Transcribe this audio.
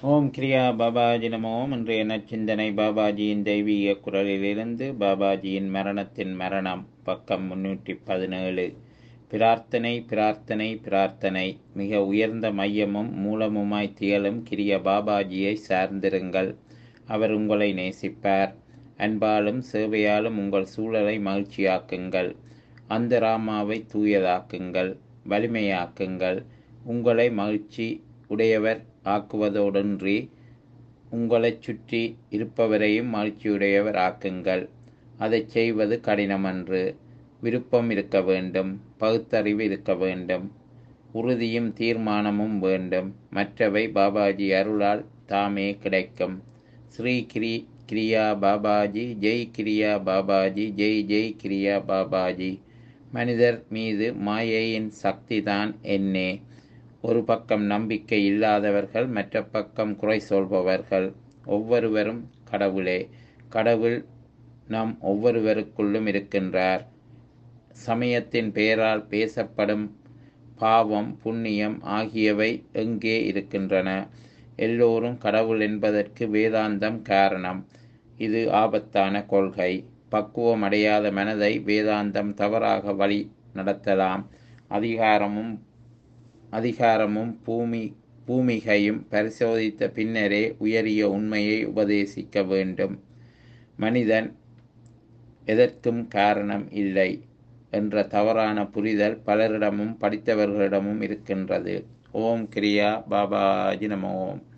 ஓம் கிரியா பாபாஜி நமோம் இன்றைய நற்சிந்தனை பாபாஜியின் தெய்வீக குரலிலிருந்து பாபாஜியின் மரணத்தின் மரணம் பக்கம் முன்னூற்றி பதினேழு பிரார்த்தனை பிரார்த்தனை பிரார்த்தனை மிக உயர்ந்த மையமும் மூலமுமாய் திகழும் கிரிய பாபாஜியை சார்ந்திருங்கள் அவர் உங்களை நேசிப்பார் அன்பாலும் சேவையாலும் உங்கள் சூழலை மகிழ்ச்சியாக்குங்கள் அந்த ராமாவை தூயதாக்குங்கள் வலிமையாக்குங்கள் உங்களை மகிழ்ச்சி உடையவர் ஆக்குவதோடன்றி உங்களைச் சுற்றி இருப்பவரையும் மகிழ்ச்சியுடையவர் ஆக்குங்கள் அதை செய்வது கடினமன்று விருப்பம் இருக்க வேண்டும் பகுத்தறிவு இருக்க வேண்டும் உறுதியும் தீர்மானமும் வேண்டும் மற்றவை பாபாஜி அருளால் தாமே கிடைக்கும் ஸ்ரீ கிரி கிரியா பாபாஜி ஜெய் கிரியா பாபாஜி ஜெய் ஜெய் கிரியா பாபாஜி மனிதர் மீது மாயையின் சக்திதான் என்னே ஒரு பக்கம் நம்பிக்கை இல்லாதவர்கள் மற்ற பக்கம் குறை சொல்பவர்கள் ஒவ்வொருவரும் கடவுளே கடவுள் நம் ஒவ்வொருவருக்குள்ளும் இருக்கின்றார் சமயத்தின் பெயரால் பேசப்படும் பாவம் புண்ணியம் ஆகியவை எங்கே இருக்கின்றன எல்லோரும் கடவுள் என்பதற்கு வேதாந்தம் காரணம் இது ஆபத்தான கொள்கை பக்குவம் அடையாத மனதை வேதாந்தம் தவறாக வழி நடத்தலாம் அதிகாரமும் அதிகாரமும் பூமி பூமிகையும் பரிசோதித்த பின்னரே உயரிய உண்மையை உபதேசிக்க வேண்டும் மனிதன் எதற்கும் காரணம் இல்லை என்ற தவறான புரிதல் பலரிடமும் படித்தவர்களிடமும் இருக்கின்றது ஓம் கிரியா பாபாஜி நம ஓம்